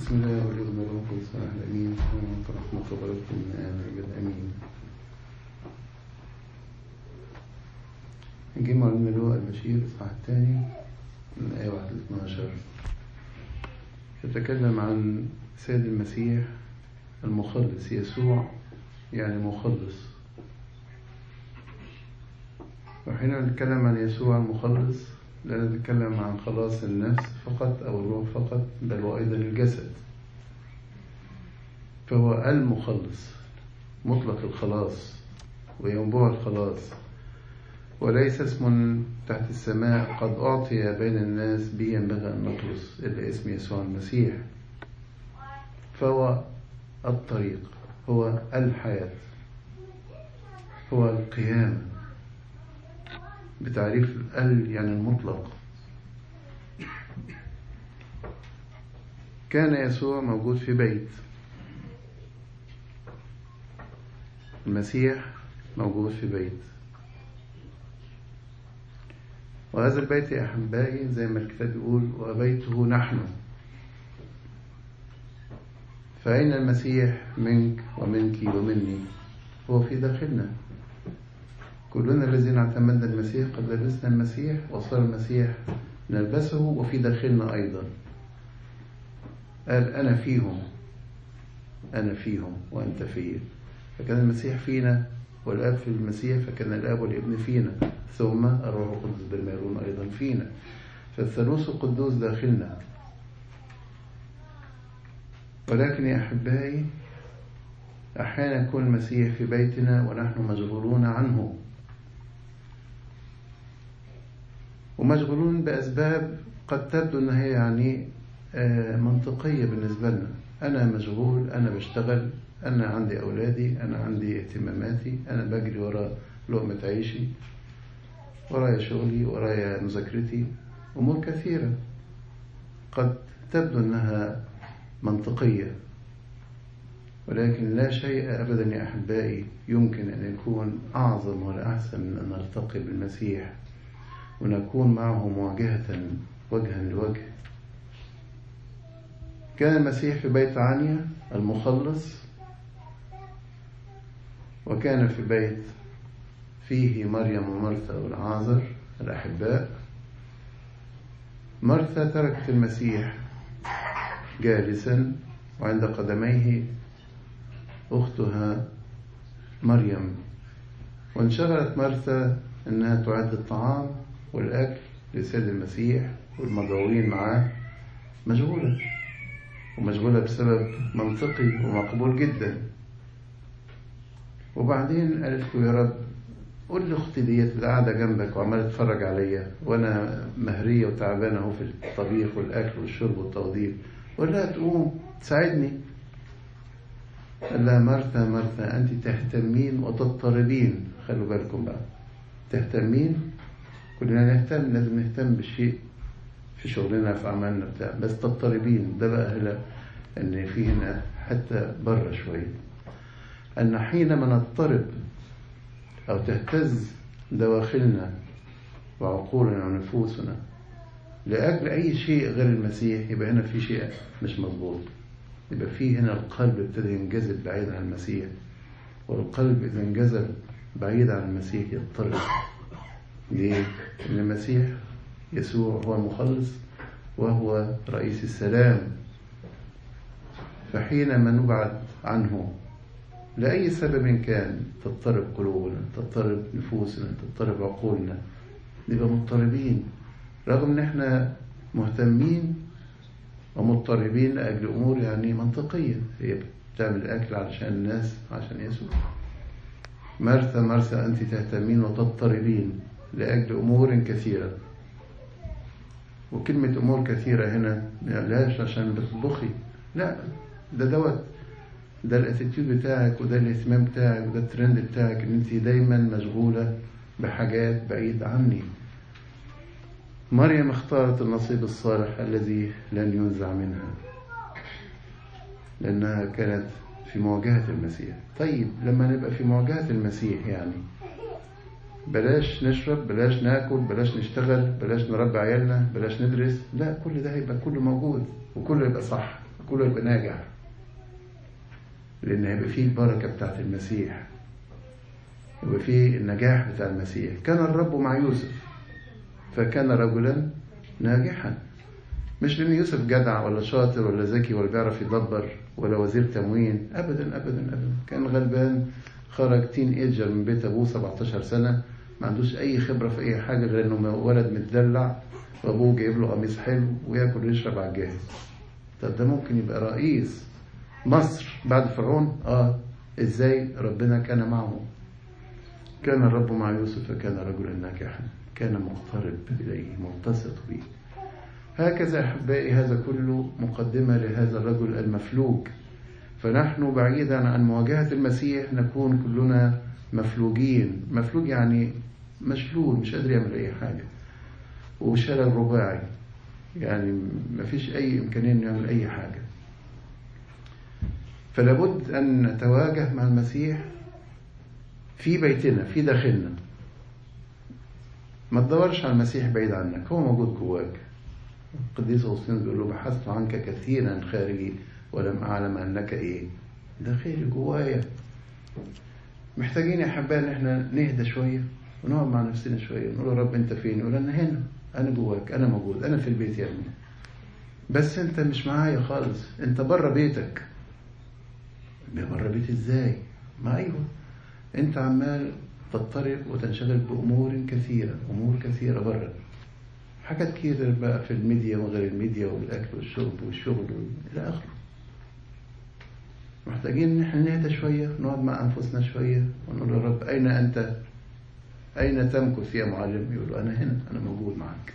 بسم الله والابن والروح القدس الامين ورحمة وبركاته من آمين امين نجي مع الملوء البشير الإصحاح الثاني من آية 1 ل 12 يتكلم عن سيد المسيح المخلص يسوع يعني مخلص وحين نتكلم عن يسوع المخلص لا نتكلم عن خلاص النفس فقط أو الروح فقط بل وأيضا الجسد فهو المخلص مطلق الخلاص وينبوع الخلاص وليس اسم تحت السماء قد أعطي بين الناس به ينبغي أن نخلص إلا اسم يسوع المسيح فهو الطريق هو الحياة هو القيامة بتعريف ال يعني المطلق كان يسوع موجود في بيت المسيح موجود في بيت وهذا البيت يا أحبائي زي ما الكتاب يقول وبيته نحن فأين المسيح منك ومنك ومني هو في داخلنا كلنا الذين اعتمدنا المسيح قد لبسنا المسيح وصار المسيح نلبسه وفي داخلنا أيضا قال أنا فيهم أنا فيهم وأنت فيا فكان المسيح فينا والآب في المسيح فكان الآب والابن فينا ثم الروح القدس بالميرون أيضا فينا فالثالوث القدوس داخلنا ولكن يا أحبائي أحيانا يكون المسيح في بيتنا ونحن مشغولون عنه ومشغولون بأسباب قد تبدو أنها هي يعني منطقية بالنسبة لنا أنا مشغول أنا بشتغل أنا عندي أولادي أنا عندي اهتماماتي أنا بجري وراء لقمة عيشي ورايا شغلي ورايا مذاكرتي أمور كثيرة قد تبدو أنها منطقية ولكن لا شيء أبدا يا أحبائي يمكن أن يكون أعظم ولا أحسن من أن نلتقي بالمسيح ونكون معه مواجهة وجها لوجه كان المسيح في بيت عنيا المخلص وكان في بيت فيه مريم ومرثا والعازر الأحباء مرثا تركت المسيح جالسا وعند قدميه أختها مريم وانشغلت مرثا أنها تعد الطعام والأكل لسيد المسيح والمدعوين معاه مشغولة ومشغولة بسبب منطقي ومقبول جدا وبعدين قالت له يا رب قول لي اختي ديت اللي قاعده جنبك وعماله تتفرج عليا وانا مهريه وتعبانه اهو في الطبيخ والاكل والشرب والتوضيب قول لها تقوم تساعدني قال لها مرثا مرثا انت تهتمين وتضطربين خلوا بالكم بقى تهتمين كلنا نهتم لازم نهتم بالشيء في شغلنا في عملنا بتاع بس تضطربين ده بقى هنا ان في هنا حتى بره شويه ان حينما نضطرب أو تهتز دواخلنا وعقولنا ونفوسنا لأجل أي شيء غير المسيح يبقى هنا في شيء مش مظبوط يبقى في هنا القلب ابتدى ينجذب بعيد عن المسيح والقلب إذا انجذب بعيد عن المسيح يضطرب ليه؟ لأن المسيح يسوع هو المخلص وهو رئيس السلام فحينما نبعد عنه لأي سبب كان تضطرب قلوبنا تضطرب نفوسنا تضطرب عقولنا نبقى مضطربين رغم ان احنا مهتمين ومضطربين لأجل أمور يعني منطقية هي بتعمل أكل علشان الناس عشان يسوع مرثا مرثا أنت تهتمين وتضطربين لأجل أمور كثيرة وكلمة أمور كثيرة هنا لاش عشان بتطبخي لا ده دوت ده الاتيتيود بتاعك وده الاهتمام بتاعك وده الترند بتاعك ان انت دايما مشغولة بحاجات بعيد عني مريم اختارت النصيب الصالح الذي لن ينزع منها لأنها كانت في مواجهة المسيح طيب لما نبقى في مواجهة المسيح يعني بلاش نشرب بلاش ناكل بلاش نشتغل بلاش نربي عيالنا بلاش ندرس لا كل ده هيبقى كله موجود وكله يبقى صح كله يبقى ناجح لأن هيبقى فيه البركة بتاعت المسيح يبقى فيه النجاح بتاع المسيح كان الرب مع يوسف فكان رجلا ناجحا مش لأن يوسف جدع ولا شاطر ولا ذكي ولا بيعرف يدبر ولا وزير تموين أبدا أبدا أبدا كان غلبان خرج تين ايجر من بيت أبوه 17 سنة ما عندوش أي خبرة في أي حاجة غير إنه ولد متدلع وأبوه جايب له قميص حلو وياكل ويشرب على الجاهز طب ده ممكن يبقى رئيس مصر بعد فرعون اه ازاي ربنا كان معه كان الرب مع يوسف فكان رجلا ناجحا كان مقترب إليه ملتصق به هكذا أحبائي هذا كله مقدمة لهذا الرجل المفلوج فنحن بعيدا عن مواجهة المسيح نكون كلنا مفلوجين مفلوج يعني مشلول مش قادر يعمل أي حاجة وشلل رباعي يعني ما فيش أي إمكانية إنه يعمل أي حاجة فلابد أن نتواجه مع المسيح في بيتنا في داخلنا ما تدورش على المسيح بعيد عنك هو موجود جواك القديس أغسطين بيقول له بحثت عنك كثيرا خارجي ولم أعلم أنك إيه داخلي جوايا محتاجين يا أحبائي إن إحنا نهدى شوية ونقعد مع نفسنا شوية نقول يا رب أنت فين؟ يقول أنا هنا أنا جواك أنا موجود أنا في البيت يا ابني بس أنت مش معايا خالص أنت بره بيتك بره بيتي إزاي؟ ما أيوه أنت عمال تضطرب وتنشغل بأمور كثيرة أمور كثيرة بره حاجات كتير بقى في الميديا وغير الميديا والأكل والشرب والشغل إلى آخره محتاجين إن احنا نهدى شوية نقعد مع أنفسنا شوية ونقول يا رب أين أنت؟ أين تمكث يا معلم؟ يقول أنا هنا أنا موجود معك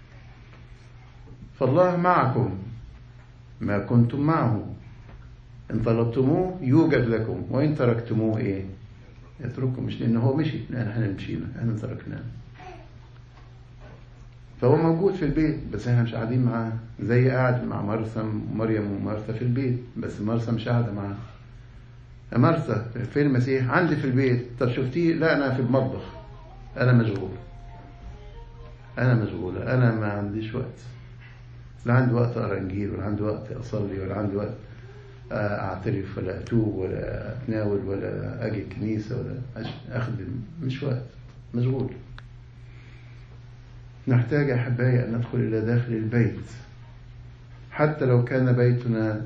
فالله معكم ما كنتم معه إن طلبتموه يوجد لكم وإن تركتموه إيه؟ يترككم مش لأن هو مشي لأن احنا مشينا احنا تركناه فهو موجود في البيت بس احنا مش قاعدين معاه زي قاعد مع مرسى ومريم ومرثا في البيت بس مرسى مش قاعده معاه يا مرسى فين المسيح عندي في البيت طب شفتيه لا انا في المطبخ انا مشغول انا مشغوله انا ما عنديش وقت لا عندي وقت اقرا انجيل ولا عندي وقت اصلي ولا عندي وقت اعترف ولا اتوب ولا اتناول ولا اجي الكنيسه ولا اخدم مش وقت مشغول نحتاج احبائي ان ندخل الى داخل البيت حتى لو كان بيتنا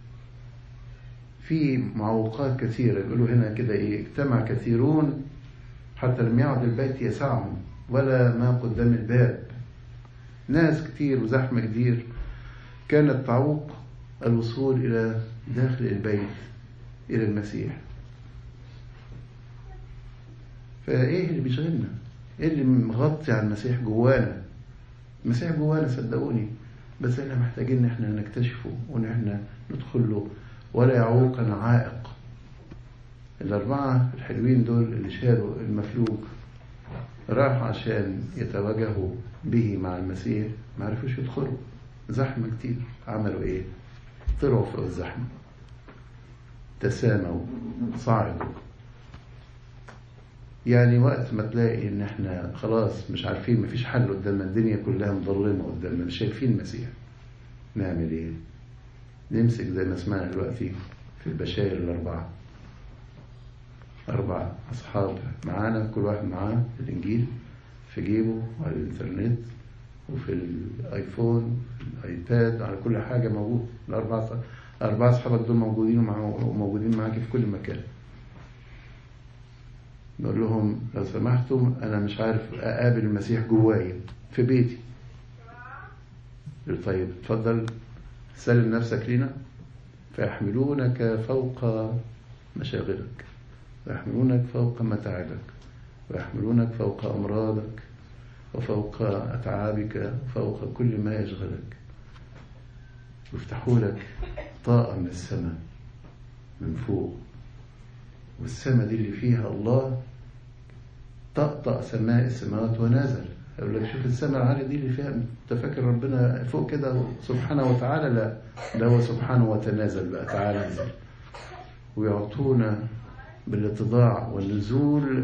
في معوقات كثيرة يقولوا هنا كده إيه اجتمع كثيرون حتى لم يعد البيت يسعهم ولا ما قدام الباب ناس كتير وزحمة كتير كانت تعوق الوصول إلى داخل البيت إلى المسيح فإيه اللي بيشغلنا إيه اللي مغطي على المسيح جوانا المسيح جوانا صدقوني بس احنا محتاجين ان احنا نكتشفه وان احنا ندخل له ولا يعوقنا عائق الأربعة الحلوين دول اللي شالوا المفلوج راحوا عشان يتواجهوا به مع المسيح ما عرفوش يدخلوا زحمة كتير عملوا ايه طلعوا فوق الزحمة تساموا صعدوا يعني وقت ما تلاقي ان احنا خلاص مش عارفين مفيش حل قدامنا الدنيا كلها مظلمة قدامنا مش شايفين المسيح نعمل ايه نمسك زي ما سمعنا دلوقتي في البشاير الأربعة أربع أصحاب معانا كل واحد معاه الإنجيل في جيبه وعلى الإنترنت وفي الآيفون في الآيباد على كل حاجة موجود الأربعة أربعة أصحابك دول موجودين وموجودين معاك في كل مكان نقول لهم لو سمحتم أنا مش عارف أقابل المسيح جوايا في بيتي طيب اتفضل سلم نفسك لنا فيحملونك فوق مشاغلك ويحملونك فوق متاعبك ويحملونك فوق أمراضك وفوق أتعابك وفوق كل ما يشغلك ويفتحوا لك طاقة من السماء من فوق والسماء دي اللي فيها الله طقطق سماء السماوات ونزل يقول لك شوف السماء العالية دي اللي فيها انت فاكر ربنا فوق كده سبحانه وتعالى لا ده هو سبحانه وتنازل بقى تعالى انزل ويعطونا بالاتضاع والنزول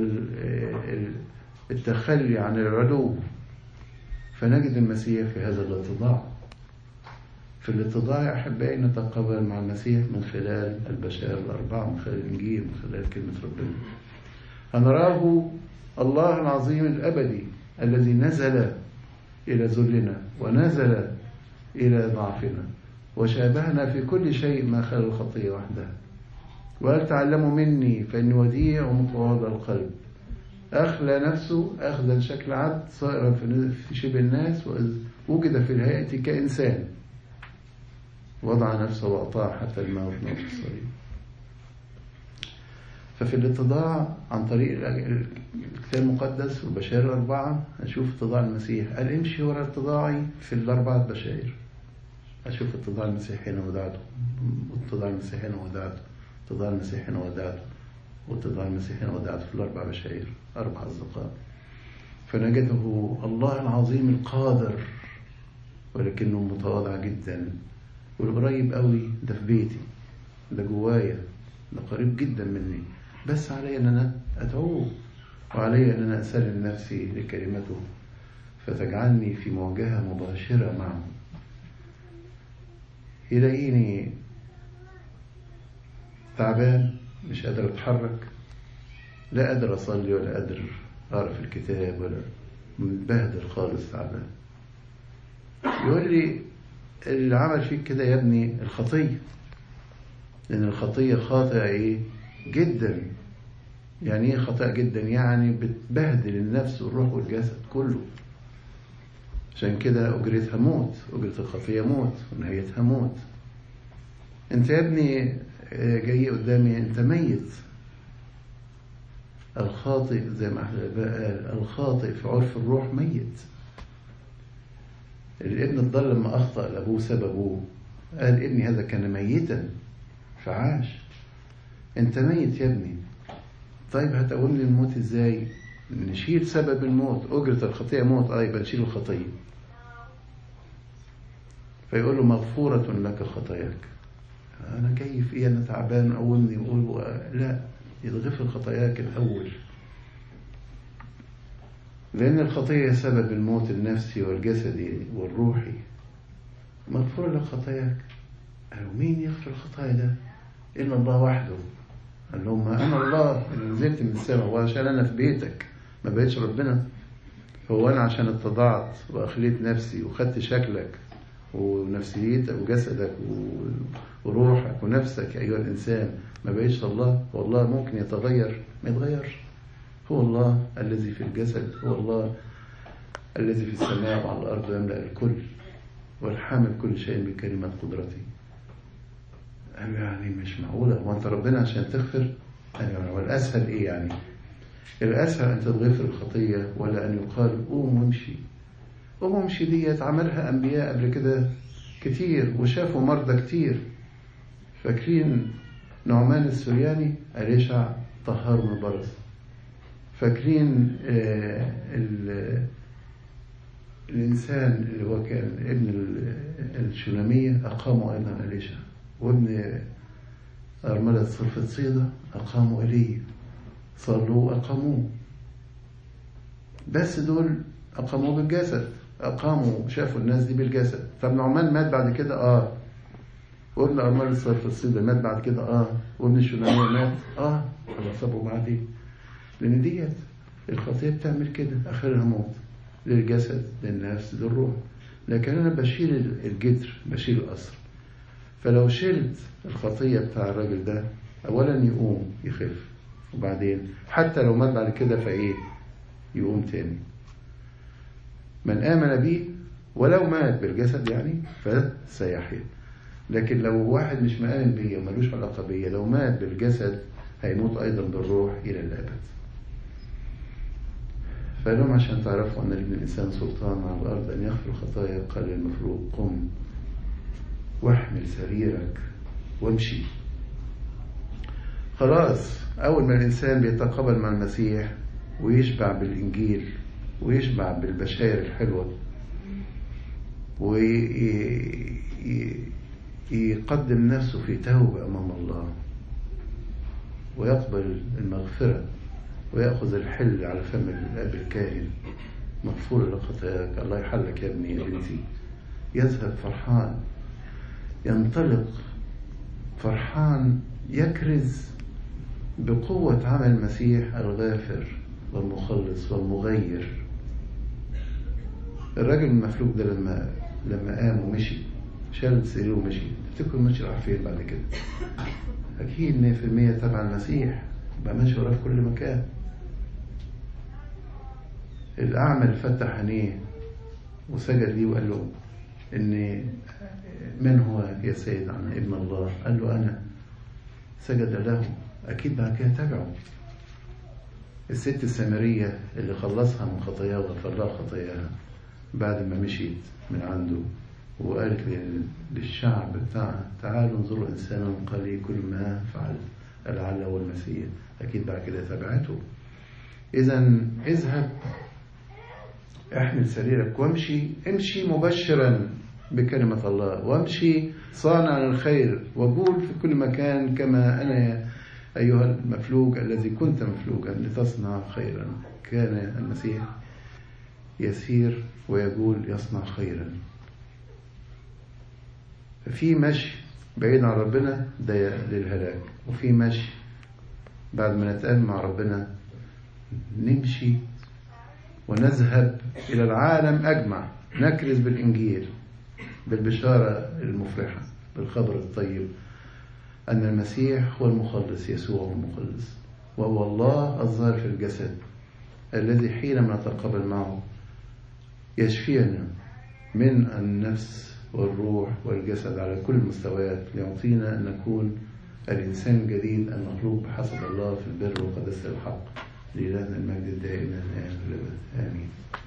والتخلي عن العلو فنجد المسيح في هذا الاتضاع في الاتضاع يا أحبائي نتقابل مع المسيح من خلال البشائر الأربعة من خلال الإنجيل من خلال كلمة ربنا هنراه الله العظيم الأبدي الذي نزل إلى ذلنا ونزل إلى ضعفنا وشابهنا في كل شيء ما خلا الخطية وحدها وقال تعلموا مني فإني وديع ومتواضع القلب أخلى نفسه أخذا شكل عبد صائرا في شبه الناس ووجد في الهيئة كإنسان وضع نفسه وأطاع حتى الموت موت الصليب ففي الاتضاع عن طريق الكتاب المقدس والبشائر الأربعة أشوف اتضاع المسيح قال امشي ورا اتضاعي في الأربعة بشائر أشوف اتضاع المسيح هنا ودعته واتضاع المسيح هنا ودعته اتضاع المسيح هنا ودعته واتضاع المسيح هنا ودعته في الأربع بشائر أربع أصدقاء فنجده الله العظيم القادر ولكنه متواضع جدا والقريب قوي ده في بيتي ده جوايا ده قريب جدا مني بس علي ان انا ادعوه وعلي ان انا اسلم نفسي لكلمته فتجعلني في مواجهه مباشره معه يلاقيني تعبان مش قادر اتحرك لا قادر اصلي ولا قادر اقرا في الكتاب ولا متبهدل خالص تعبان يقول لي اللي عمل فيك كده يا ابني الخطيه لان الخطيه خاطئه ايه جدا يعني ايه خطأ جدا يعني بتبهدل النفس والروح والجسد كله عشان كده أجرتها موت أجرة الخطية موت ونهايتها موت انت يا ابني جاي قدامي انت ميت الخاطئ زي ما قال الخاطئ في عرف الروح ميت الابن الضال لما أخطأ لأبوه ساب أبوه قال ابني هذا كان ميتا فعاش انت ميت يا ابني طيب هتقومني الموت ازاي نشيل سبب الموت أجرة الخطيئة موت اه يبقى نشيل الخطية فيقول له مغفورة لك خطاياك أنا جاي في إيه أنا تعبان قومني وقول لا يتغفر خطاياك الأول لأن الخطية سبب الموت النفسي والجسدي والروحي مغفور لك خطاياك قالوا مين يغفر الخطايا ده إلا الله وحده قال لهم أنا الله اللي نزلت من السماء وعشان أنا في بيتك ما بقتش ربنا هو أنا عشان اتضعت وأخليت نفسي وخدت شكلك ونفسيتك وجسدك وروحك ونفسك أيها الإنسان ما بقتش الله والله ممكن يتغير ما يتغيرش هو الله الذي في الجسد هو الله الذي في السماء وعلى الأرض يملأ الكل والحامل كل شيء بكلمة قدرته قال يعني مش معقولة هو أنت ربنا عشان تغفر يعني هو الأسهل إيه يعني الأسهل أن تتغفر الخطية ولا أن يقال قوم وامشي قوم وامشي ديت عملها أنبياء قبل كده كتير وشافوا مرضى كتير فاكرين نعمان السرياني أليشع طهار من البرص فاكرين آه الإنسان اللي هو كان ابن الشلامية أقاموا أيضا أليشع وابن أرملة صرفة صيدة أقاموا إليه صلوا أقاموه بس دول أقاموه بالجسد أقاموا شافوا الناس دي بالجسد طب نعمان مات بعد كده آه وابن أرملة صرفة الصيدة مات بعد كده آه وابن الشلامية مات آه خلاص أبو بعدين لأن ديت الخطية بتعمل كده آخرها موت للجسد للنفس للروح لكن أنا بشيل الجدر بشيل الأصل فلو شلت الخطية بتاع الراجل ده أولا يقوم يخف وبعدين حتى لو مات بعد كده فإيه يقوم تاني من آمن بي ولو مات بالجسد يعني فسيحيا لكن لو واحد مش مآمن بيا وملوش علاقة بيا لو مات بالجسد هيموت أيضا بالروح إلى الأبد فلهم عشان تعرفوا أن لابن الإنسان سلطان على الأرض أن يغفر خطايا قال المفروض قم واحمل سريرك وامشي خلاص أول ما الإنسان بيتقابل مع المسيح ويشبع بالإنجيل ويشبع بالبشائر الحلوة ويقدم نفسه في توبة أمام الله ويقبل المغفرة ويأخذ الحل على فم الأب الكاهن مغفور لك خطاياك الله يحلك يا ابني يا بنتي يذهب فرحان ينطلق فرحان يكرز بقوة عمل المسيح الغافر والمخلص والمغير الراجل المفلوج ده لما لما قام ومشي شال سريره ومشي تفتكروا مشي راح فين بعد كده أكيد 100% تبع المسيح بقى ماشي وراه في كل مكان الأعمى اللي فتح عينيه وسجد ليه وقال له إن من هو يا سيد عن ابن الله قال له أنا سجد له أكيد بعد كده تبعه الست السامرية اللي خلصها من خطاياها وغفر لها خطاياها بعد ما مشيت من عنده وقالت للشعب بتاعها تعالوا انظروا إنسانا قال لي كل ما فعل لعله هو المسيح أكيد بعد كده تبعته إذا اذهب احمل سريرك وامشي امشي مبشرا بكلمة الله وامشي صانعا الخير وقول في كل مكان كما أنا أيها المفلوج الذي كنت مفلوجا لتصنع خيرا كان المسيح يسير ويقول يصنع خيرا في مشي بعيد عن ربنا ده للهلاك وفي مشي بعد ما نتقابل مع ربنا نمشي ونذهب إلى العالم أجمع نكرز بالإنجيل بالبشارة المفرحة بالخبر الطيب أن المسيح هو المخلص يسوع هو المخلص وهو الله الظاهر في الجسد الذي حينما نتقابل معه يشفينا من النفس والروح والجسد على كل المستويات ليعطينا أن نكون الإنسان الجديد المخلوق بحسب الله في البر وقداسة الحق لإلهنا المجد الدائم الآن والأبد آمين